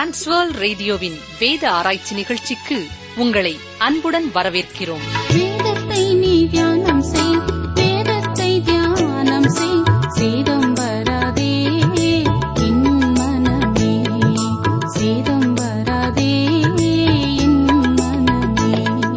transfer ரேடியோவின் வேத ஆராய்ச்சி நிகழ்ச்சிக்கு உங்களை அன்புடன் வரவேற்கிறோம் வேதத்தை நீ தியானம் செய் வேதத்தை தியானம் செய் சேதம் வராதே என் மனமே சேதம் வராதே என் மனமே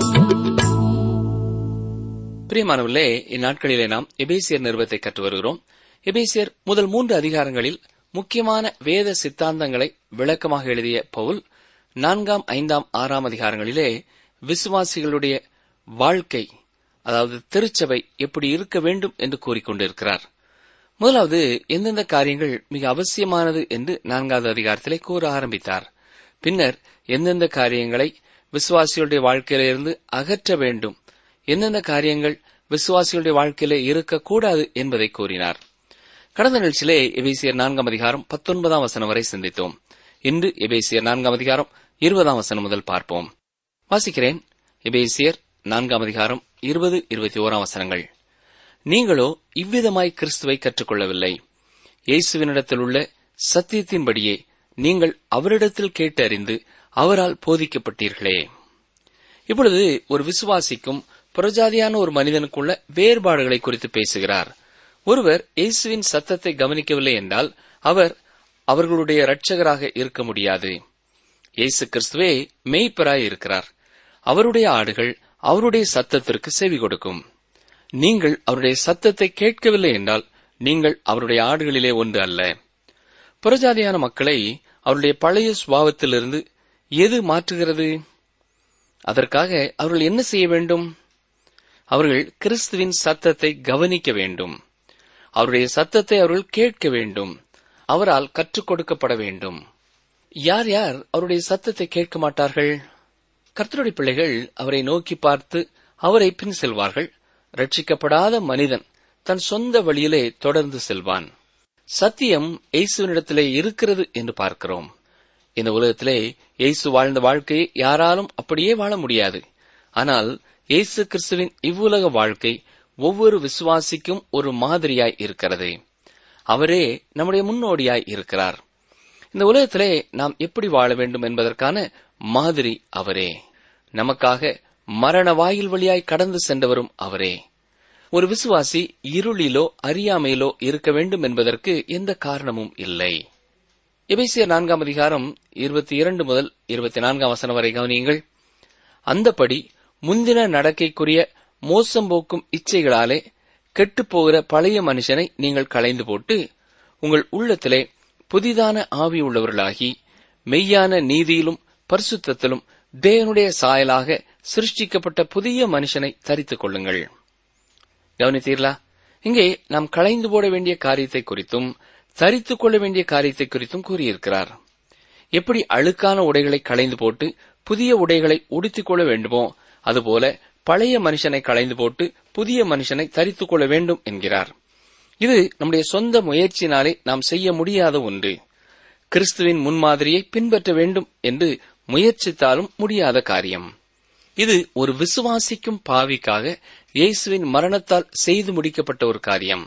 பிரியமானவர்களே இந்நாட்களிலே நாம் எபேசியர் நிறுவத்தை கற்று வருகிறோம் எபேசியர் முதல் மூன்று அதிகாரங்களில் முக்கியமான வேத சித்தாந்தங்களை விளக்கமாக எழுதிய பவுல் நான்காம் ஐந்தாம் ஆறாம் அதிகாரங்களிலே விசுவாசிகளுடைய வாழ்க்கை அதாவது திருச்சபை எப்படி இருக்க வேண்டும் என்று கூறிக்கொண்டிருக்கிறார் முதலாவது எந்தெந்த காரியங்கள் மிக அவசியமானது என்று நான்காவது அதிகாரத்திலே கூற ஆரம்பித்தார் பின்னர் எந்தெந்த காரியங்களை விசுவாசிகளுடைய வாழ்க்கையிலிருந்து அகற்ற வேண்டும் எந்தெந்த காரியங்கள் விசுவாசிகளுடைய வாழ்க்கையிலே இருக்கக்கூடாது என்பதை கூறினார் கடந்த நிகழ்ச்சியிலே எபேசியர் நான்காம் அதிகாரம் பத்தொன்பதாம் வசனம் வரை சிந்தித்தோம் இன்று எபேசியர் நான்காம் அதிகாரம் இருபதாம் வசனம் முதல் பார்ப்போம் வாசிக்கிறேன் எபேசியர் நான்காம் அதிகாரம் இருபது இருபத்தி ஓராம் வசனங்கள் நீங்களோ இவ்விதமாய் கிறிஸ்துவை கற்றுக்கொள்ளவில்லை இயேசுவினிடத்தில் உள்ள சத்தியத்தின்படியே நீங்கள் அவரிடத்தில் கேட்டு அறிந்து அவரால் போதிக்கப்பட்டீர்களே இப்பொழுது ஒரு விசுவாசிக்கும் புறஜாதியான ஒரு மனிதனுக்குள்ள வேறுபாடுகளை குறித்து பேசுகிறார் ஒருவர் இயேசுவின் சத்தத்தை கவனிக்கவில்லை என்றால் அவர் அவர்களுடைய இரட்சகராக இருக்க முடியாது இயேசு கிறிஸ்துவே மெய்ப்பராய் இருக்கிறார் அவருடைய ஆடுகள் அவருடைய சத்தத்திற்கு செவி கொடுக்கும் நீங்கள் அவருடைய சத்தத்தை கேட்கவில்லை என்றால் நீங்கள் அவருடைய ஆடுகளிலே ஒன்று அல்ல புறஜாதியான மக்களை அவருடைய பழைய சுபாவத்திலிருந்து எது மாற்றுகிறது அதற்காக அவர்கள் என்ன செய்ய வேண்டும் அவர்கள் கிறிஸ்துவின் சத்தத்தை கவனிக்க வேண்டும் அவருடைய சத்தத்தை அவர்கள் கேட்க வேண்டும் அவரால் கற்றுக் கொடுக்கப்பட வேண்டும் யார் யார் அவருடைய சத்தத்தை கேட்க மாட்டார்கள் கர்த்தருடைய பிள்ளைகள் அவரை நோக்கி பார்த்து அவரை பின் செல்வார்கள் ரட்சிக்கப்படாத மனிதன் தன் சொந்த வழியிலே தொடர்ந்து செல்வான் சத்தியம் இயேசுவினிடத்திலே இருக்கிறது என்று பார்க்கிறோம் இந்த உலகத்திலே இயேசு வாழ்ந்த வாழ்க்கையை யாராலும் அப்படியே வாழ முடியாது ஆனால் இயேசு கிறிஸ்துவின் இவ்வுலக வாழ்க்கை ஒவ்வொரு விசுவாசிக்கும் ஒரு மாதிரியாய் இருக்கிறது அவரே நம்முடைய முன்னோடியாய் இருக்கிறார் இந்த உலகத்திலே நாம் எப்படி வாழ வேண்டும் என்பதற்கான மாதிரி அவரே நமக்காக மரண வாயில் வழியாய் கடந்து சென்றவரும் அவரே ஒரு விசுவாசி இருளிலோ அறியாமையிலோ இருக்க வேண்டும் என்பதற்கு எந்த காரணமும் இல்லை எபேசியர் நான்காம் அதிகாரம் இருபத்தி இரண்டு முதல் இருபத்தி நான்காம் வசனம் வரை கவனியுங்கள் அந்தப்படி முந்தின நடக்கைக்குரிய மோசம் போக்கும் இச்சைகளாலே கெட்டுப்போகிற பழைய மனுஷனை நீங்கள் களைந்து போட்டு உங்கள் உள்ளத்திலே புதிதான ஆவி உள்ளவர்களாகி மெய்யான நீதியிலும் பரிசுத்தத்திலும் தேவனுடைய சாயலாக சிருஷ்டிக்கப்பட்ட புதிய மனுஷனை தரித்துக் கொள்ளுங்கள் கவனித்தீர்களா இங்கே நாம் களைந்து போட வேண்டிய காரியத்தை குறித்தும் தரித்துக் கொள்ள வேண்டிய காரியத்தை குறித்தும் கூறியிருக்கிறார் எப்படி அழுக்கான உடைகளை களைந்து போட்டு புதிய உடைகளை உடுத்திக் கொள்ள வேண்டுமோ அதுபோல பழைய மனுஷனை களைந்து போட்டு புதிய மனுஷனை தரித்துக் கொள்ள வேண்டும் என்கிறார் இது நம்முடைய சொந்த முயற்சியினாலே நாம் செய்ய முடியாத ஒன்று கிறிஸ்துவின் முன்மாதிரியை பின்பற்ற வேண்டும் என்று முயற்சித்தாலும் முடியாத காரியம் இது ஒரு விசுவாசிக்கும் பாவிக்காக இயேசுவின் மரணத்தால் செய்து முடிக்கப்பட்ட ஒரு காரியம்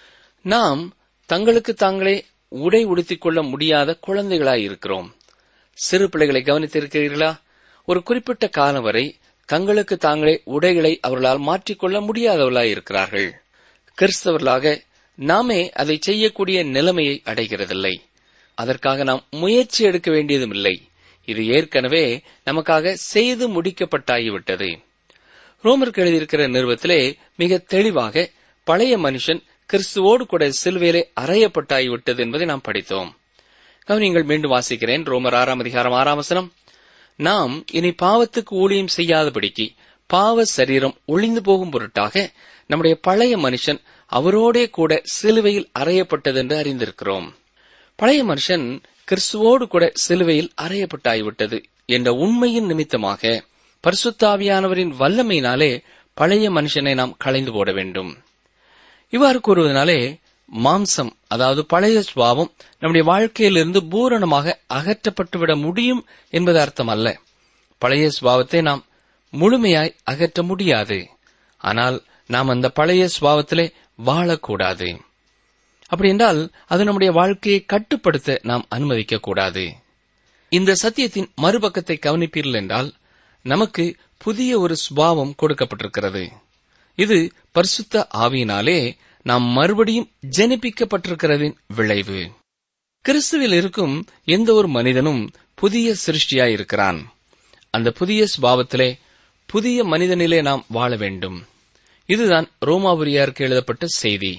நாம் தங்களுக்கு தாங்களே உடை உடுத்திக் கொள்ள முடியாத குழந்தைகளாய் இருக்கிறோம் சிறு பிள்ளைகளை கவனித்திருக்கிறீர்களா ஒரு குறிப்பிட்ட காலம் வரை தங்களுக்கு தாங்களே உடைகளை அவர்களால் மாற்றிக்கொள்ள முடியாதவர்களாய் இருக்கிறார்கள் கிறிஸ்தவர்களாக நாமே அதை செய்யக்கூடிய நிலைமையை அடைகிறதில்லை அதற்காக நாம் முயற்சி எடுக்க வேண்டியதும் இல்லை இது ஏற்கனவே நமக்காக செய்து முடிக்கப்பட்டாகிவிட்டது ரோமருக்கு எழுதியிருக்கிற நிறுவத்திலே மிக தெளிவாக பழைய மனுஷன் கிறிஸ்துவோடு கூட சிலுவையிலே அறையப்பட்டாகிவிட்டது என்பதை நாம் படித்தோம் கவனிங்கள் மீண்டும் வாசிக்கிறேன் ரோமர் ஆறாம் அதிகாரம் ஆறாம் வசனம் நாம் இனி பாவத்துக்கு ஊழியம் செய்யாதபடிக்கு பாவ சரீரம் ஒளிந்து போகும் பொருட்டாக நம்முடைய பழைய மனுஷன் அவரோடே கூட சிலுவையில் அறையப்பட்டது என்று அறிந்திருக்கிறோம் பழைய மனுஷன் கிறிஸ்துவோடு கூட சிலுவையில் அறையப்பட்டாகிவிட்டது என்ற உண்மையின் நிமித்தமாக பரிசுத்தாவியானவரின் வல்லமையினாலே பழைய மனுஷனை நாம் களைந்து போட வேண்டும் இவ்வாறு கூறுவதனாலே மாம்சம் அதாவது பழைய சுவாவம் நம்முடைய வாழ்க்கையிலிருந்து பூரணமாக அகற்றப்பட்டுவிட முடியும் என்பது அர்த்தம் அல்ல பழைய சுபாவத்தை நாம் முழுமையாய் அகற்ற முடியாது ஆனால் நாம் அந்த பழைய சுபாவத்திலே வாழக்கூடாது அப்படி என்றால் அது நம்முடைய வாழ்க்கையை கட்டுப்படுத்த நாம் அனுமதிக்க கூடாது இந்த சத்தியத்தின் மறுபக்கத்தை கவனிப்பீர்கள் என்றால் நமக்கு புதிய ஒரு சுபாவம் கொடுக்கப்பட்டிருக்கிறது இது பரிசுத்த ஆவியினாலே நாம் மறுபடியும் ஜெனிப்பிக்கப்பட்டிருக்கிறதின் விளைவு கிறிஸ்துவில் இருக்கும் எந்த ஒரு மனிதனும் புதிய சிருஷ்டியாயிருக்கிறான் அந்த புதிய சுபாவத்திலே புதிய மனிதனிலே நாம் வாழ வேண்டும் இதுதான் ரோமாபுரியாருக்கு எழுதப்பட்ட செய்தி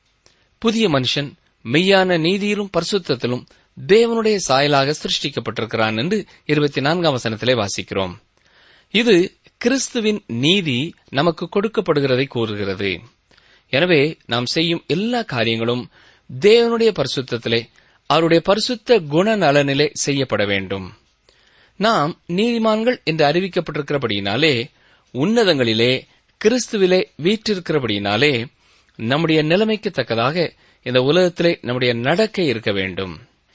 புதிய மனுஷன் மெய்யான நீதியிலும் பரிசுத்தத்திலும் தேவனுடைய சாயலாக சிருஷ்டிக்கப்பட்டிருக்கிறான் என்று இருபத்தி நான்காம் வசனத்திலே வாசிக்கிறோம் இது கிறிஸ்துவின் நீதி நமக்கு கொடுக்கப்படுகிறதை கூறுகிறது எனவே நாம் செய்யும் எல்லா காரியங்களும் தேவனுடைய பரிசுத்தத்திலே அவருடைய பரிசுத்த குணநலனிலே செய்யப்பட வேண்டும் நாம் நீதிமான்கள் என்று அறிவிக்கப்பட்டிருக்கிறபடியினாலே உன்னதங்களிலே கிறிஸ்துவிலே வீற்றிருக்கிறபடியினாலே நம்முடைய நிலைமைக்கு தக்கதாக இந்த உலகத்திலே நம்முடைய நடக்கை இருக்க வேண்டும்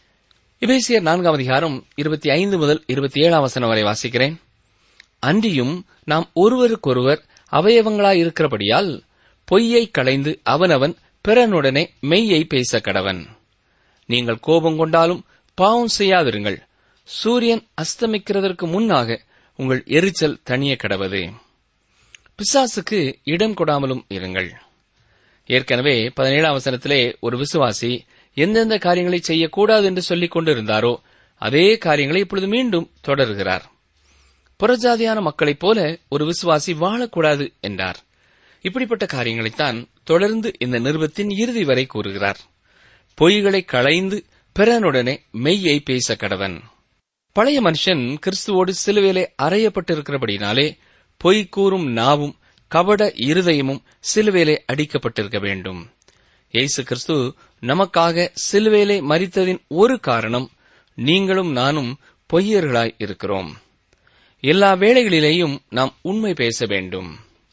இபேசியர் நான்காம் அதிகாரம் இருபத்தி ஐந்து முதல் இருபத்தி ஏழாம் வசனம் வரை வாசிக்கிறேன் அன்றியும் நாம் ஒருவருக்கொருவர் அவயவங்களாயிருக்கிறபடியால் பொய்யை களைந்து அவனவன் பிறனுடனே மெய்யை பேச கடவன் நீங்கள் கோபம் கொண்டாலும் பாவம் செய்யாதிருங்கள் சூரியன் அஸ்தமிக்கிறதற்கு முன்னாக உங்கள் எரிச்சல் தனிய கடவது பிசாசுக்கு இடம் கொடாமலும் இருங்கள் ஏற்கனவே பதினேழாம் வசனத்திலே ஒரு விசுவாசி எந்தெந்த காரியங்களை செய்யக்கூடாது என்று சொல்லிக் கொண்டிருந்தாரோ அதே காரியங்களை இப்பொழுது மீண்டும் தொடர்கிறார் புறஜாதியான மக்களைப் போல ஒரு விசுவாசி வாழக்கூடாது என்றார் இப்படிப்பட்ட காரியங்களைத்தான் தொடர்ந்து இந்த நிருபத்தின் இறுதி வரை கூறுகிறார் பொய்களை களைந்து பிறனுடனே மெய்யை பேச கடவன் பழைய மனுஷன் கிறிஸ்துவோடு சிலுவையிலே அறையப்பட்டிருக்கிறபடினாலே பொய் கூறும் நாவும் கபட இருதயமும் சிலுவையிலே அடிக்கப்பட்டிருக்க வேண்டும் இயேசு கிறிஸ்து நமக்காக சிலுவையிலே மரித்ததின் ஒரு காரணம் நீங்களும் நானும் பொய்யர்களாய் இருக்கிறோம் எல்லா வேளைகளிலேயும் நாம் உண்மை பேச வேண்டும்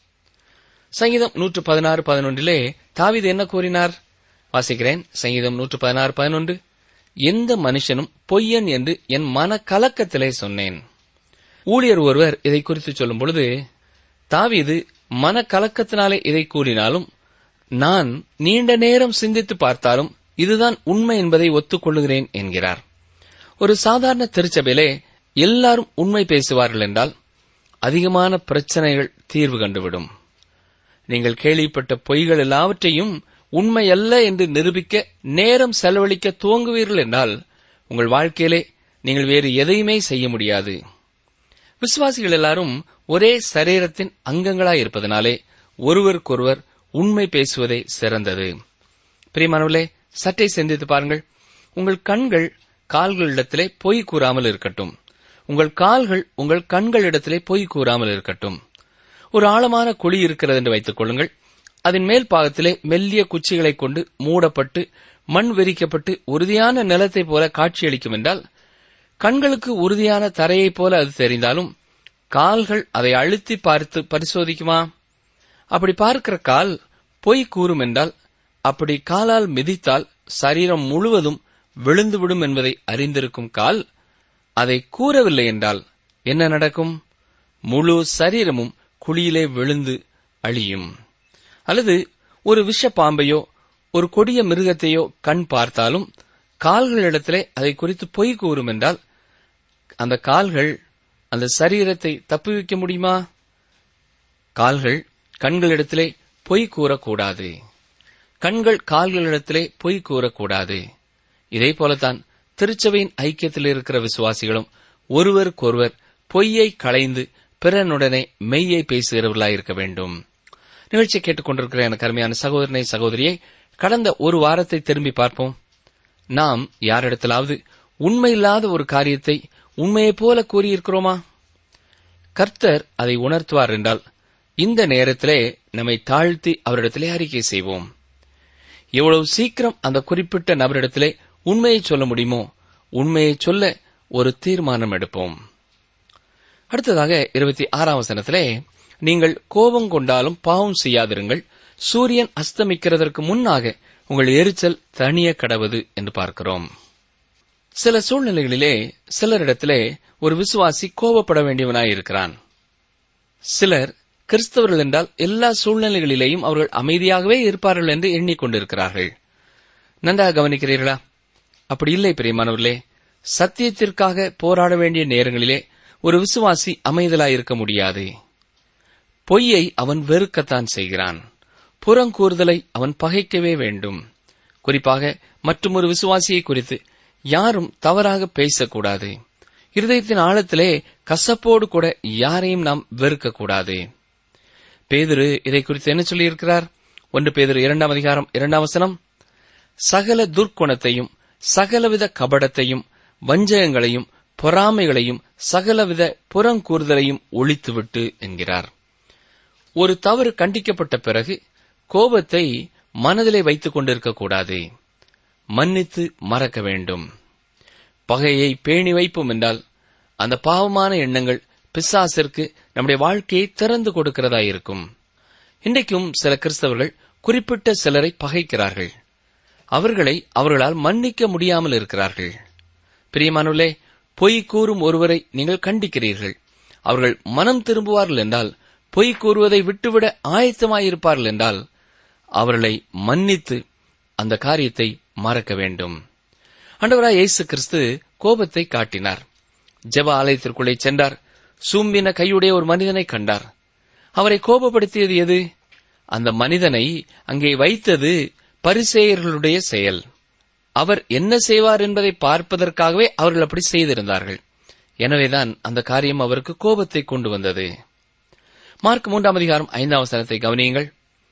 சங்கீதம் நூற்று பதினாறு பதினொன்றிலே தாவீது என்ன கூறினார் வாசிக்கிறேன் சங்கீதம் நூற்று பதினாறு பதினொன்று எந்த மனுஷனும் பொய்யன் என்று என் மன கலக்கத்திலே சொன்னேன் ஊழியர் ஒருவர் இதை குறித்து சொல்லும் பொழுது தாவீது மன கலக்கத்தினாலே இதை கூறினாலும் நான் நீண்ட நேரம் சிந்தித்து பார்த்தாலும் இதுதான் உண்மை என்பதை ஒத்துக்கொள்ளுகிறேன் என்கிறார் ஒரு சாதாரண திருச்சபையிலே எல்லாரும் உண்மை பேசுவார்கள் என்றால் அதிகமான பிரச்சனைகள் தீர்வு கண்டுவிடும் நீங்கள் கேள்விப்பட்ட பொய்கள் எல்லாவற்றையும் உண்மை அல்ல என்று நிரூபிக்க நேரம் செலவழிக்க துவங்குவீர்கள் என்றால் உங்கள் வாழ்க்கையிலே நீங்கள் வேறு எதையுமே செய்ய முடியாது விசுவாசிகள் எல்லாரும் ஒரே சரீரத்தின் அங்கங்களாய் இருப்பதனாலே ஒருவருக்கொருவர் உண்மை பேசுவதே சிறந்தது பிரியமானவர்களே சற்றே சிந்தித்து பாருங்கள் உங்கள் கண்கள் கால்களிடத்திலே பொய் கூறாமல் இருக்கட்டும் உங்கள் கால்கள் உங்கள் கண்களிடத்திலே பொய் கூறாமல் இருக்கட்டும் ஒரு ஆழமான குழி இருக்கிறது என்று வைத்துக் கொள்ளுங்கள் அதன் மேல் பாகத்திலே மெல்லிய குச்சிகளைக் கொண்டு மூடப்பட்டு மண் விரிக்கப்பட்டு உறுதியான நிலத்தைப் போல காட்சியளிக்கும் என்றால் கண்களுக்கு உறுதியான தரையைப் போல அது தெரிந்தாலும் கால்கள் அதை அழுத்தி பார்த்து பரிசோதிக்குமா அப்படி பார்க்கிற கால் பொய் கூறும் என்றால் அப்படி காலால் மிதித்தால் சரீரம் முழுவதும் விழுந்துவிடும் என்பதை அறிந்திருக்கும் கால் அதை கூறவில்லை என்றால் என்ன நடக்கும் முழு சரீரமும் குழியிலே விழுந்து அழியும் அல்லது ஒரு விஷ பாம்பையோ ஒரு கொடிய மிருகத்தையோ கண் பார்த்தாலும் கால்களிடத்திலே அதை குறித்து பொய் கூறும் என்றால் அந்த கால்கள் அந்த சரீரத்தை தப்புவிக்க முடியுமா கால்கள் கண்களிடத்திலே பொய் கூறக்கூடாது கண்கள் கால்களிடத்திலே பொய் கூறக்கூடாது இதே போலத்தான் திருச்சபையின் ஐக்கியத்தில் இருக்கிற விசுவாசிகளும் ஒருவருக்கொருவர் பொய்யை களைந்து பிறனுடனே மெய்யை பேசுகிறவர்களாயிருக்க வேண்டும் நிகழ்ச்சி கேட்டுக்கொண்டிருக்கிற எனக்கு அருமையான சகோதரனை சகோதரியை கடந்த ஒரு வாரத்தை திரும்பி பார்ப்போம் நாம் யாரிடத்திலாவது உண்மையில்லாத ஒரு காரியத்தை உண்மையைப் போல கூறியிருக்கிறோமா கர்த்தர் அதை உணர்த்துவார் என்றால் இந்த நேரத்திலே நம்மை தாழ்த்தி அவரிடத்திலே அறிக்கை செய்வோம் எவ்வளவு சீக்கிரம் அந்த குறிப்பிட்ட நபரிடத்திலே உண்மையை சொல்ல முடியுமோ உண்மையை சொல்ல ஒரு தீர்மானம் எடுப்போம் அடுத்ததாக இருபத்தி ஆறாம் வசனத்திலே நீங்கள் கோபம் கொண்டாலும் பாவம் செய்யாதிருங்கள் சூரியன் அஸ்தமிக்கிறதற்கு முன்னாக உங்கள் எரிச்சல் தனிய கடவது என்று பார்க்கிறோம் சில சூழ்நிலைகளிலே சிலரிடத்திலே ஒரு விசுவாசி கோபப்பட வேண்டியவனாயிருக்கிறான் சிலர் கிறிஸ்தவர்கள் என்றால் எல்லா சூழ்நிலைகளிலேயும் அவர்கள் அமைதியாகவே இருப்பார்கள் என்று எண்ணிக்கொண்டிருக்கிறார்கள் நன்றாக கவனிக்கிறீர்களா அப்படி இல்லை பிரியமானவர்களே சத்தியத்திற்காக போராட வேண்டிய நேரங்களிலே ஒரு விசுவாசி அமைதலாயிருக்க முடியாது பொய்யை அவன் வெறுக்கத்தான் செய்கிறான் புறங்கூறுதலை அவன் பகைக்கவே வேண்டும் குறிப்பாக மற்றொரு விசுவாசியை குறித்து யாரும் தவறாக பேசக்கூடாது இருதயத்தின் ஆழத்திலே கசப்போடு கூட யாரையும் நாம் வெறுக்கக்கூடாது பேதுரு இதை குறித்து என்ன சொல்லியிருக்கிறார் ஒன்று பேதுரு இரண்டாம் அதிகாரம் இரண்டாம் வசனம் சகல துர்க்குணத்தையும் சகலவித கபடத்தையும் வஞ்சகங்களையும் பொறாமைகளையும் சகலவித புறங்கூறுதலையும் ஒழித்துவிட்டு என்கிறார் ஒரு தவறு கண்டிக்கப்பட்ட பிறகு கோபத்தை மனதிலே வைத்துக் கொண்டிருக்கக்கூடாது மன்னித்து மறக்க வேண்டும் பகையை பேணி வைப்போம் என்றால் அந்த பாவமான எண்ணங்கள் பிசாசிற்கு நம்முடைய வாழ்க்கையை திறந்து கொடுக்கிறதா இருக்கும் இன்றைக்கும் சில கிறிஸ்தவர்கள் குறிப்பிட்ட சிலரை பகைக்கிறார்கள் அவர்களை அவர்களால் மன்னிக்க முடியாமல் இருக்கிறார்கள் பிரியமானுள்ளே பொய் கூறும் ஒருவரை நீங்கள் கண்டிக்கிறீர்கள் அவர்கள் மனம் திரும்புவார்கள் என்றால் பொய் கூறுவதை விட்டுவிட ஆயத்தமாயிருப்பார்கள் என்றால் அவர்களை மன்னித்து அந்த காரியத்தை மறக்க வேண்டும் ஆண்டவராய் இயேசு கிறிஸ்து கோபத்தை காட்டினார் ஜெப ஆலயத்திற்குள்ளே சென்றார் சூம்பின கையுடைய ஒரு மனிதனை கண்டார் அவரை கோபப்படுத்தியது எது அந்த மனிதனை அங்கே வைத்தது பரிசேயர்களுடைய செயல் அவர் என்ன செய்வார் என்பதை பார்ப்பதற்காகவே அவர்கள் அப்படி செய்திருந்தார்கள் எனவேதான் அந்த காரியம் அவருக்கு கோபத்தை கொண்டு வந்தது மார்க் மூன்றாம் அதிகாரம் ஐந்தாம் வசனத்தை கவனியுங்கள்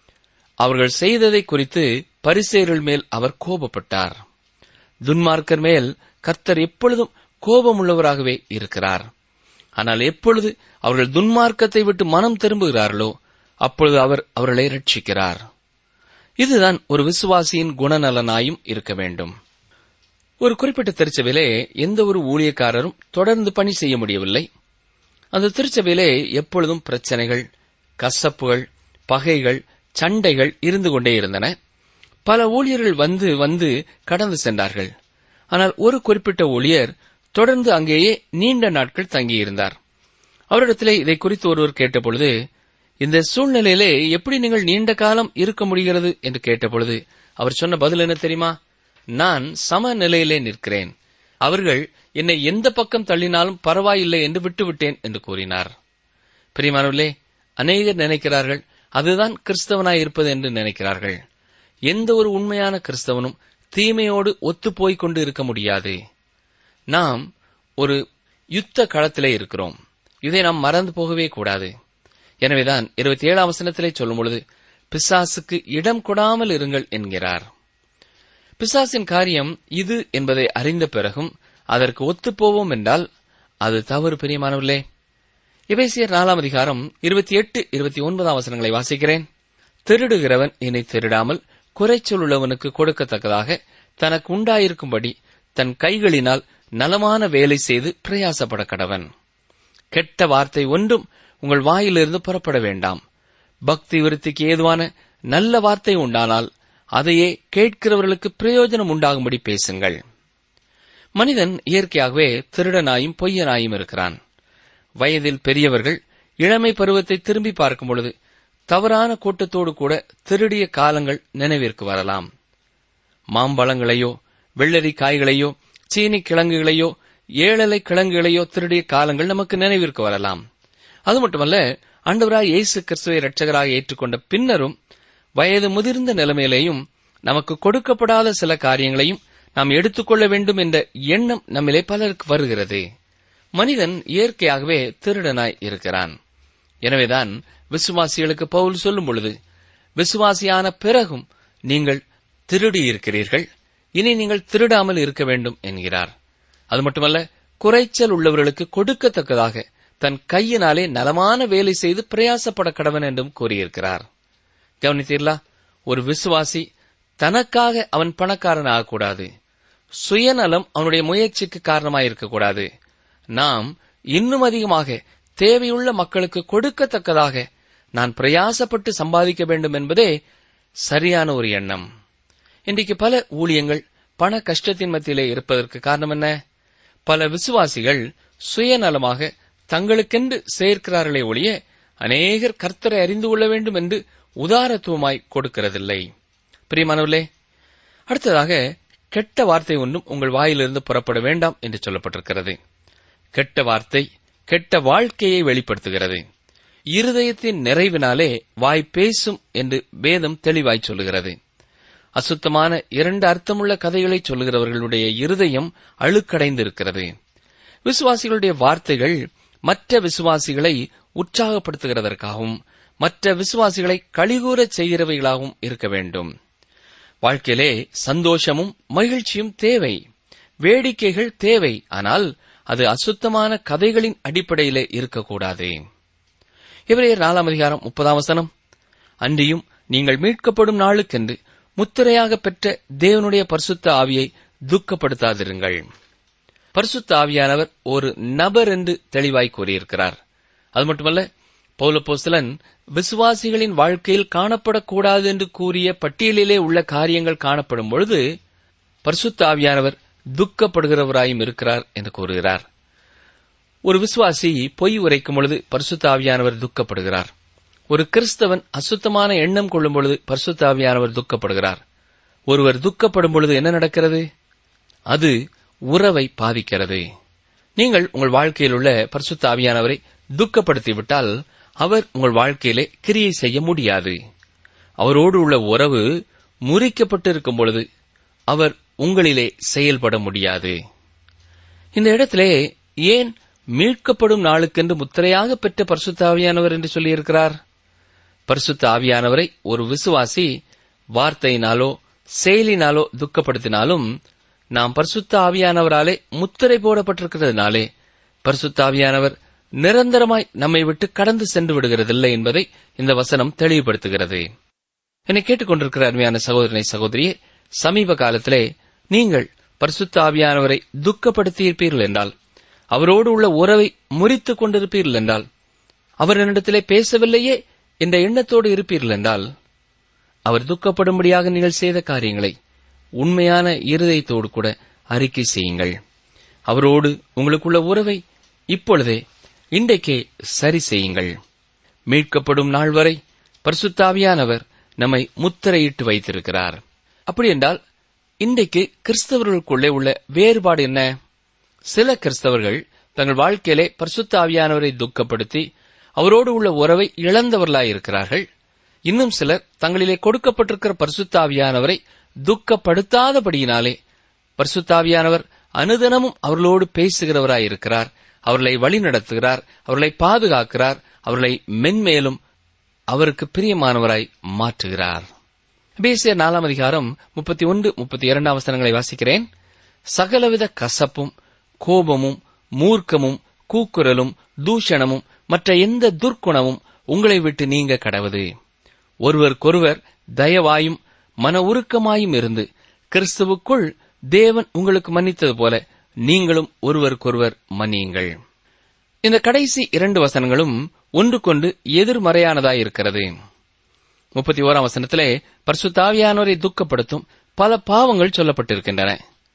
அவர்கள் செய்ததை குறித்து பரிசேயர்கள் மேல் அவர் கோபப்பட்டார் துன்மார்க்கர் மேல் கர்த்தர் எப்பொழுதும் கோபமுள்ளவராகவே இருக்கிறார் ஆனால் எப்பொழுது அவர்கள் துன்மார்க்கத்தை விட்டு மனம் திரும்புகிறார்களோ அப்பொழுது அவர் அவர்களை ரட்சிக்கிறார் இதுதான் ஒரு விசுவாசியின் குணநலனாயும் இருக்க வேண்டும் ஒரு குறிப்பிட்ட திருச்சபையிலே எந்த ஒரு ஊழியக்காரரும் தொடர்ந்து பணி செய்ய முடியவில்லை அந்த திருச்சபையிலே எப்பொழுதும் பிரச்சனைகள் கசப்புகள் பகைகள் சண்டைகள் இருந்து கொண்டே இருந்தன பல ஊழியர்கள் வந்து வந்து கடந்து சென்றார்கள் ஆனால் ஒரு குறிப்பிட்ட ஊழியர் தொடர்ந்து அங்கேயே நீண்ட நாட்கள் தங்கியிருந்தார் அவரிடத்திலே இதை குறித்து ஒருவர் கேட்டபொழுது இந்த சூழ்நிலையிலே எப்படி நீங்கள் நீண்ட காலம் இருக்க முடிகிறது என்று கேட்டபொழுது அவர் சொன்ன பதில் என்ன தெரியுமா நான் சமநிலையிலே நிற்கிறேன் அவர்கள் என்னை எந்த பக்கம் தள்ளினாலும் பரவாயில்லை என்று விட்டுவிட்டேன் என்று கூறினார் பிரியமானவர்களே அநேகர் நினைக்கிறார்கள் அதுதான் கிறிஸ்தவனாய் இருப்பது என்று நினைக்கிறார்கள் எந்த ஒரு உண்மையான கிறிஸ்தவனும் தீமையோடு ஒத்துப்போய்க் கொண்டு இருக்க முடியாது நாம் ஒரு யுத்த களத்திலே இருக்கிறோம் இதை நாம் மறந்து போகவே கூடாது எனவேதான் இருபத்தி ஏழாம் வசனத்திலே சொல்லும் பொழுது பிசாசுக்கு இடம் கொடாமல் இருங்கள் என்கிறார் பிசாசின் காரியம் இது என்பதை அறிந்த பிறகும் அதற்கு ஒத்துப்போவோம் என்றால் அது தவறு பிரியமானவர்களே எபேசியர் நாலாம் அதிகாரம் இருபத்தி எட்டு இருபத்தி ஒன்பதாம் வசனங்களை வாசிக்கிறேன் திருடுகிறவன் இனி திருடாமல் குறைச்சல் உள்ளவனுக்கு கொடுக்கத்தக்கதாக தனக்கு உண்டாயிருக்கும்படி தன் கைகளினால் நலமான வேலை செய்து பிரயாசப்பட கடவன் கெட்ட வார்த்தை ஒன்றும் உங்கள் வாயிலிருந்து புறப்பட வேண்டாம் பக்தி விருத்திக்கு ஏதுவான நல்ல வார்த்தை உண்டானால் அதையே கேட்கிறவர்களுக்கு பிரயோஜனம் உண்டாகும்படி பேசுங்கள் மனிதன் இயற்கையாகவே திருடனாயும் பொய்யனாயும் இருக்கிறான் வயதில் பெரியவர்கள் இளமை பருவத்தை திரும்பி பார்க்கும் பொழுது தவறான கூட்டத்தோடு கூட திருடிய காலங்கள் நினைவிற்கு வரலாம் மாம்பழங்களையோ வெள்ளரி காய்களையோ சீனி கிழங்குகளையோ ஏழலை கிழங்குகளையோ திருடிய காலங்கள் நமக்கு நினைவிற்கு வரலாம் அது மட்டுமல்ல ஆண்டவராய் இயேசு கிறிஸ்துவை இரட்சகராக ஏற்றுக்கொண்ட பின்னரும் வயது முதிர்ந்த நிலைமையிலேயும் நமக்கு கொடுக்கப்படாத சில காரியங்களையும் நாம் எடுத்துக்கொள்ள வேண்டும் என்ற எண்ணம் நம்மிலே பலருக்கு வருகிறது மனிதன் இயற்கையாகவே திருடனாய் இருக்கிறான் எனவேதான் விசுவாசிகளுக்கு பவுல் சொல்லும் பொழுது விசுவாசியான பிறகும் நீங்கள் திருடி இருக்கிறீர்கள் இனி நீங்கள் திருடாமல் இருக்க வேண்டும் என்கிறார் அது மட்டுமல்ல குறைச்சல் உள்ளவர்களுக்கு கொடுக்கத்தக்கதாக தன் கையினாலே நலமான வேலை செய்து பிரயாசப்பட கடவன் என்றும் கூறியிருக்கிறார் கவனித்தீர்களா ஒரு விசுவாசி தனக்காக அவன் பணக்காரன் ஆகக்கூடாது சுயநலம் அவனுடைய முயற்சிக்கு காரணமாயிருக்கக்கூடாது நாம் இன்னும் அதிகமாக தேவையுள்ள மக்களுக்கு கொடுக்கத்தக்கதாக நான் பிரயாசப்பட்டு சம்பாதிக்க வேண்டும் என்பதே சரியான ஒரு எண்ணம் இன்றைக்கு பல ஊழியங்கள் பண கஷ்டத்தின் மத்தியிலே இருப்பதற்கு காரணம் என்ன பல விசுவாசிகள் சுயநலமாக தங்களுக்கென்று சேர்க்கிறார்களே ஒழிய அநேகர் கர்த்தரை அறிந்து கொள்ள வேண்டும் என்று உதாரத்துவமாய் கொடுக்கிறதில்லை பிரியமானவர்களே அடுத்ததாக கெட்ட வார்த்தை ஒன்றும் உங்கள் வாயிலிருந்து புறப்பட வேண்டாம் என்று சொல்லப்பட்டிருக்கிறது கெட்ட வார்த்தை கெட்ட வாழ்க்கையை வெளிப்படுத்துகிறது இருதயத்தின் நிறைவினாலே வாய் பேசும் என்று வேதம் தெளிவாய் சொல்லுகிறது அசுத்தமான இரண்டு அர்த்தமுள்ள கதைகளை சொல்லுகிறவர்களுடைய இருதயம் அழுக்கடைந்திருக்கிறது விசுவாசிகளுடைய வார்த்தைகள் மற்ற விசுவாசிகளை உற்சாகப்படுத்துகிறதற்காகவும் மற்ற விசுவாசிகளை கழிகூறச் செய்கிறவைகளாகவும் இருக்க வேண்டும் வாழ்க்கையிலே சந்தோஷமும் மகிழ்ச்சியும் தேவை வேடிக்கைகள் தேவை ஆனால் அது அசுத்தமான கதைகளின் அடிப்படையிலே இருக்கக்கூடாது இவரையர் நாலாம் அதிகாரம் முப்பதாம் வசனம் அன்றியும் நீங்கள் மீட்கப்படும் நாளுக்கென்று முத்திரையாக பெற்ற தேவனுடைய பரிசுத்த ஆவியை துக்கப்படுத்தாதிருங்கள் பரிசுத்த ஆவியானவர் ஒரு நபர் என்று தெளிவாய் கூறியிருக்கிறார் அது மட்டுமல்ல பௌலப்போஸ்தலன் விசுவாசிகளின் வாழ்க்கையில் காணப்படக்கூடாது என்று கூறிய பட்டியலிலே உள்ள காரியங்கள் காணப்படும் பொழுது பரிசுத்த ஆவியானவர் துக்கப்படுகிறவராயும் இருக்கிறார் என்று கூறுகிறார் ஒரு விசுவாசி பொய் உரைக்கும் பொழுது பரிசுத்த ஆவியானவர் துக்கப்படுகிறார் ஒரு கிறிஸ்தவன் அசுத்தமான எண்ணம் கொள்ளும் பொழுது பரிசுத்த ஆவியானவர் துக்கப்படுகிறார் ஒருவர் துக்கப்படும் பொழுது என்ன நடக்கிறது அது உறவை பாதிக்கிறது நீங்கள் உங்கள் வாழ்க்கையில் உள்ள பரிசுத்த ஆவியானவரை துக்கப்படுத்திவிட்டால் அவர் உங்கள் வாழ்க்கையிலே கிரியை செய்ய முடியாது அவரோடு உள்ள உறவு முறிக்கப்பட்டிருக்கும் பொழுது அவர் உங்களிலே செயல்பட முடியாது இந்த இடத்திலே ஏன் மீட்கப்படும் நாளுக்கென்று முத்திரையாக பெற்ற பரிசுத்த ஆவியானவர் என்று சொல்லியிருக்கிறார் பரிசுத்த ஆவியானவரை ஒரு விசுவாசி வார்த்தையினாலோ செயலினாலோ துக்கப்படுத்தினாலும் நாம் பரிசுத்த ஆவியானவராலே முத்திரை போடப்பட்டிருக்கிறதுனாலே பரிசுத்த ஆவியானவர் நிரந்தரமாய் நம்மை விட்டு கடந்து சென்று விடுகிறதில்லை என்பதை இந்த வசனம் தெளிவுபடுத்துகிறது என்னை கேட்டுக்கொண்டிருக்கிற அருமையான சகோதரனை சகோதரியே சமீப காலத்திலே நீங்கள் பரிசுத்த ஆவியானவரை துக்கப்படுத்தியிருப்பீர்கள் என்றால் அவரோடு உள்ள உறவை முறித்துக் கொண்டிருப்பீர்கள் என்றால் அவர் என்னிடத்திலே பேசவில்லையே என்ற எண்ணத்தோடு இருப்பீர்கள் என்றால் அவர் துக்கப்படும்படியாக நீங்கள் செய்த காரியங்களை உண்மையான இருதயத்தோடு கூட அறிக்கை செய்யுங்கள் அவரோடு உங்களுக்குள்ள உறவை இப்பொழுதே இன்றைக்கே சரி செய்யுங்கள் மீட்கப்படும் நாள் வரை பரிசுத்தாவியானவர் நம்மை முத்திரையிட்டு வைத்திருக்கிறார் அப்படி என்றால் இன்றைக்கு கிறிஸ்தவர்களுக்குள்ளே உள்ள வேறுபாடு என்ன சில கிறிஸ்தவர்கள் தங்கள் வாழ்க்கையிலே பரிசுத்த ஆவியானவரை துக்கப்படுத்தி அவரோடு உள்ள உறவை இழந்தவர்களாயிருக்கிறார்கள் இன்னும் சிலர் தங்களிலே கொடுக்கப்பட்டிருக்கிற பரிசுத்தாவியானவரை துக்கப்படுத்தாதபடியினாலே பரிசுத்தாவியானவர் அனுதினமும் அவர்களோடு பேசுகிறவராயிருக்கிறார் அவர்களை வழிநடத்துகிறார் அவர்களை பாதுகாக்கிறார் அவர்களை மென்மேலும் அவருக்கு பிரியமானவராய் மாற்றுகிறார் பேசியர் நாலாம் அதிகாரம் முப்பத்தி ஒன்று முப்பத்தி இரண்டாம் வசனங்களை வாசிக்கிறேன் சகலவித கசப்பும் கோபமும் மூர்க்கமும் கூக்குரலும் தூஷணமும் மற்ற எந்த துர்க்குணமும் உங்களை விட்டு நீங்க கடவுது ஒருவருக்கொருவர் தயவாயும் மன உருக்கமாயும் இருந்து கிறிஸ்துவுக்குள் தேவன் உங்களுக்கு மன்னித்தது போல நீங்களும் ஒருவருக்கொருவர் மன்னியுங்கள் இந்த கடைசி இரண்டு வசனங்களும் ஒன்றுக்கொண்டு எதிர்மறையானதாயிருக்கிறது முப்பத்தி ஓராம் வசனத்திலே பரிசுத்தாவியானோரை துக்கப்படுத்தும் பல பாவங்கள் சொல்லப்பட்டிருக்கின்றன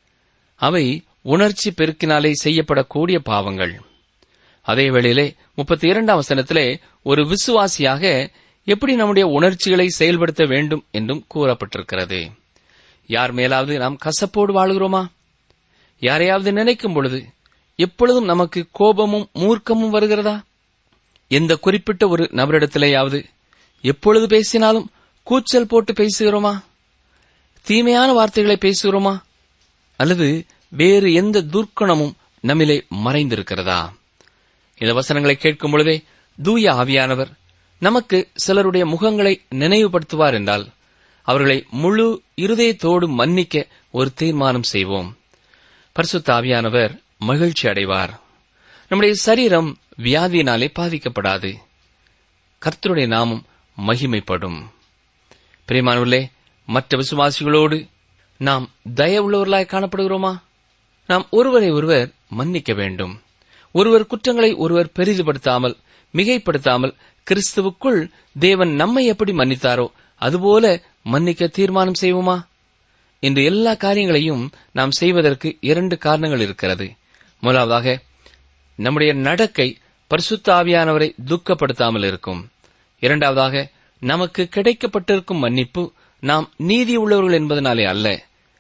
அவை உணர்ச்சி பெருக்கினாலே செய்யப்படக்கூடிய பாவங்கள் அதே வேளையிலே முப்பத்தி இரண்டாம் வசனத்திலே ஒரு விசுவாசியாக எப்படி நம்முடைய உணர்ச்சிகளை செயல்படுத்த வேண்டும் என்றும் கூறப்பட்டிருக்கிறது யார் மேலாவது நாம் கசப்போடு வாழ்கிறோமா யாரையாவது நினைக்கும் பொழுது எப்பொழுதும் நமக்கு கோபமும் மூர்க்கமும் வருகிறதா எந்த குறிப்பிட்ட ஒரு நபரிடத்திலேயாவது எப்பொழுது பேசினாலும் கூச்சல் போட்டு பேசுகிறோமா தீமையான வார்த்தைகளை பேசுகிறோமா அல்லது வேறு எந்த துர்க்குணமும் நம்மிலே மறைந்திருக்கிறதா இந்த வசனங்களை கேட்கும் பொழுதே தூய ஆவியானவர் நமக்கு சிலருடைய முகங்களை நினைவுபடுத்துவார் என்றால் அவர்களை முழு இருதயத்தோடு மன்னிக்க ஒரு தீர்மானம் செய்வோம் பரிசுத்த ஆவியானவர் மகிழ்ச்சி அடைவார் நம்முடைய சரீரம் வியாதியினாலே பாதிக்கப்படாது கர்த்தருடைய நாமம் மகிமைப்படும் பிரியமானவர்களே மற்ற விசுவாசிகளோடு நாம் தயவுள்ளவர்களாய் காணப்படுகிறோமா நாம் ஒருவரை ஒருவர் மன்னிக்க வேண்டும் ஒருவர் குற்றங்களை ஒருவர் பெரிதுபடுத்தாமல் மிகைப்படுத்தாமல் கிறிஸ்துவுக்குள் தேவன் நம்மை எப்படி மன்னித்தாரோ அதுபோல மன்னிக்க தீர்மானம் செய்வோமா இன்று எல்லா காரியங்களையும் நாம் செய்வதற்கு இரண்டு காரணங்கள் இருக்கிறது முதலாவதாக நம்முடைய நடக்கை பரிசுத்த ஆவியானவரை துக்கப்படுத்தாமல் இருக்கும் இரண்டாவதாக நமக்கு கிடைக்கப்பட்டிருக்கும் மன்னிப்பு நாம் நீதி உள்ளவர்கள் என்பதனாலே அல்ல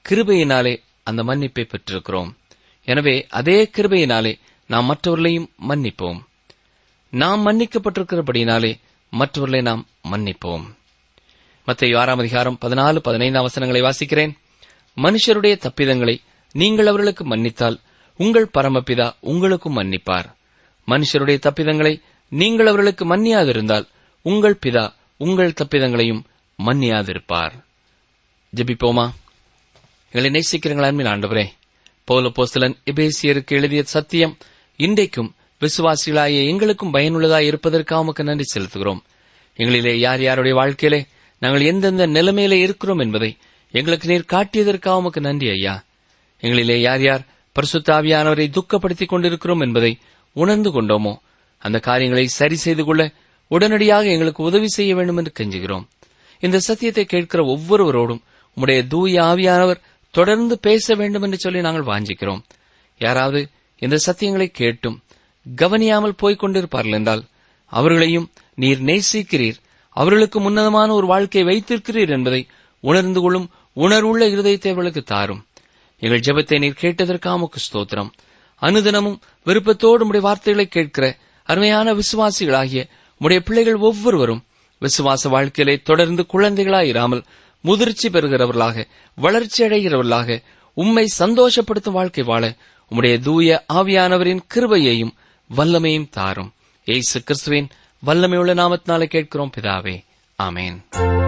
கிருபையினாலே அந்த மன்னிப்பை பெற்றிருக்கிறோம் எனவே அதே கிருபையினாலே நாம் மற்றவர்களையும் மன்னிப்போம் நாம் மன்னிக்கப்பட்டிருக்கிறபடியினாலே மற்றவர்களை நாம் மன்னிப்போம் மத்திய ஆறாம் அதிகாரம் பதினாலு பதினைந்தாம் வசனங்களை வாசிக்கிறேன் மனுஷருடைய தப்பிதங்களை நீங்கள் அவர்களுக்கு மன்னித்தால் உங்கள் பரமபிதா உங்களுக்கும் மன்னிப்பார் மனுஷருடைய தப்பிதங்களை நீங்கள் அவர்களுக்கு மன்னியாதிருந்தால் உங்கள் பிதா உங்கள் தப்பிதங்களையும் மன்னியாதிருப்பார் ஜெபிப்போமா எங்களை நேசிக்கிறீங்களா அன்பின் ஆண்டவரே பௌல போஸ்தலன் எபேசியருக்கு எழுதிய சத்தியம் இன்றைக்கும் விசுவாசிகளாகிய எங்களுக்கும் பயனுள்ளதாய் இருப்பதற்காக உமக்கு நன்றி செலுத்துகிறோம் எங்களிலே யார் யாருடைய வாழ்க்கையிலே நாங்கள் எந்தெந்த நிலைமையிலே இருக்கிறோம் என்பதை எங்களுக்கு நீர் காட்டியதற்காக உமக்கு நன்றி ஐயா எங்களிலே யார் யார் பரிசுத்த ஆவியானவரை துக்கப்படுத்திக் கொண்டிருக்கிறோம் என்பதை உணர்ந்து கொண்டோமோ அந்த காரியங்களை சரி செய்து கொள்ள உடனடியாக எங்களுக்கு உதவி செய்ய வேண்டும் என்று கெஞ்சுகிறோம் இந்த சத்தியத்தை கேட்கிற ஒவ்வொருவரோடும் உம்முடைய தூய ஆவியானவர் தொடர்ந்து பேச வேண்டும் என்று சொல்லி நாங்கள் வாஞ்சிக்கிறோம் யாராவது இந்த சத்தியங்களை கேட்டும் கவனியாமல் போய்க் கொண்டிருப்பார்கள் என்றால் அவர்களையும் நீர் நேசிக்கிறீர் அவர்களுக்கு உன்னதமான ஒரு வாழ்க்கை வைத்திருக்கிறீர் என்பதை உணர்ந்து கொள்ளும் உணர்வுள்ள இருதயத்தை அவர்களுக்கு தாரும் எங்கள் ஜெபத்தை நீர் கேட்டதற்காக உமக்கு ஸ்தோத்திரம் அனுதினமும் விருப்பத்தோடு உடைய வார்த்தைகளை கேட்கிற அருமையான விசுவாசிகளாகிய உடைய பிள்ளைகள் ஒவ்வொருவரும் விசுவாச வாழ்க்கையிலே தொடர்ந்து குழந்தைகளாயிராமல் முதிர்ச்சி பெறுகிறவர்களாக வளர்ச்சி அடைகிறவர்களாக உம்மை சந்தோஷப்படுத்தும் வாழ்க்கை வாழ உம்முடைய தூய ஆவியானவரின் கிருபையையும் வல்லமையும் தாரும் ஏசு கிறிஸ்துவின் வல்லமையுள்ள நாமத்தினாலே கேட்கிறோம் பிதாவே ஆமேன்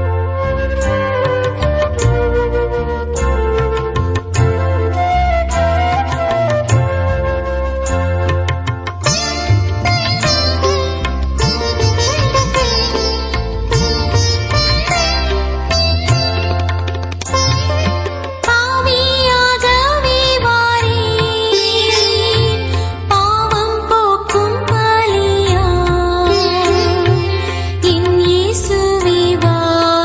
பாவியாகவே வாரீ பாவம் போக்கும் பலியா என் இயேசுவே வாரும்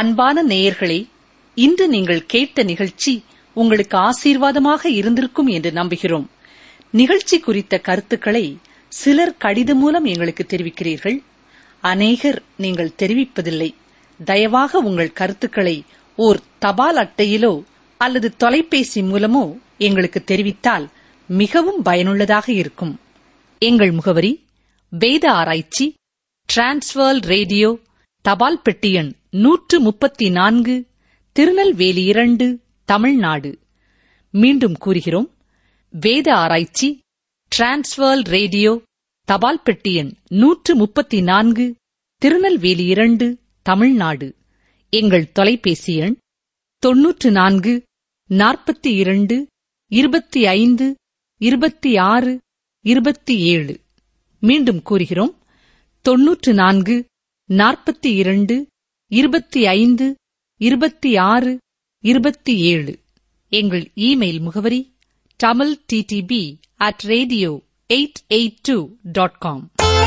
அன்பான நேயர்களே இன்று நீங்கள் கேட்ட நிகழ்ச்சி உங்களுக்கு ஆசீர்வாதமாக இருந்திருக்கும் என்று நம்புகிறோம் நிகழ்ச்சி குறித்த கருத்துக்களை சிலர் கடிதம் மூலம் எங்களுக்கு தெரிவிக்கிறீர்கள் அநேகர் நீங்கள் தெரிவிப்பதில்லை தயவாக உங்கள் கருத்துக்களை ஓர் தபால் அட்டையிலோ அல்லது தொலைபேசி மூலமோ எங்களுக்கு தெரிவித்தால் மிகவும் பயனுள்ளதாக இருக்கும் எங்கள் முகவரி வேத ஆராய்ச்சி டிரான்ஸ்வர் ரேடியோ தபால் பெட்டி எண் நூற்று முப்பத்தி நான்கு திருநெல்வேலி இரண்டு தமிழ்நாடு மீண்டும் கூறுகிறோம் வேத ஆராய்ச்சி டிரான்ஸ்வர் ரேடியோ தபால் பெட்டி எண் நூற்று முப்பத்தி நான்கு திருநெல்வேலி இரண்டு தமிழ்நாடு எங்கள் தொலைபேசி எண் தொன்னூற்று நான்கு நாற்பத்தி இரண்டு இருபத்தி ஐந்து இருபத்தி ஆறு இருபத்தி ஏழு மீண்டும் கூறுகிறோம் தொன்னூற்று நான்கு நாற்பத்தி இரண்டு இருபத்தி ஐந்து இருபத்தி ஆறு இருபத்தி ஏழு எங்கள் இமெயில் முகவரி Tamil D T P at radio eight eight two dot com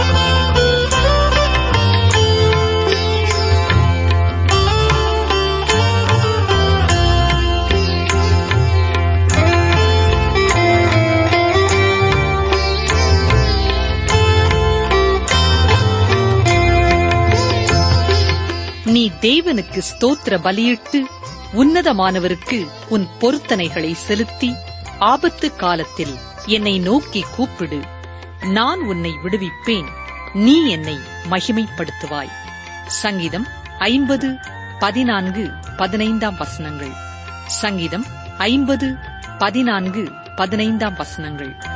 நீ தேவனுக்கு ஸ்தோத்திர பலியிட்டு உன்னதமானவருக்கு உன் பொருத்தனைகளை செலுத்தி ஆபத்து காலத்தில் என்னை நோக்கி கூப்பிடு நான் உன்னை விடுவிப்பேன் நீ என்னை மகிமைப்படுத்துவாய் சங்கீதம் ஐம்பது பதினான்கு பதினைந்தாம் வசனங்கள் சங்கீதம் ஐம்பது பதினான்கு பதினைந்தாம் வசனங்கள்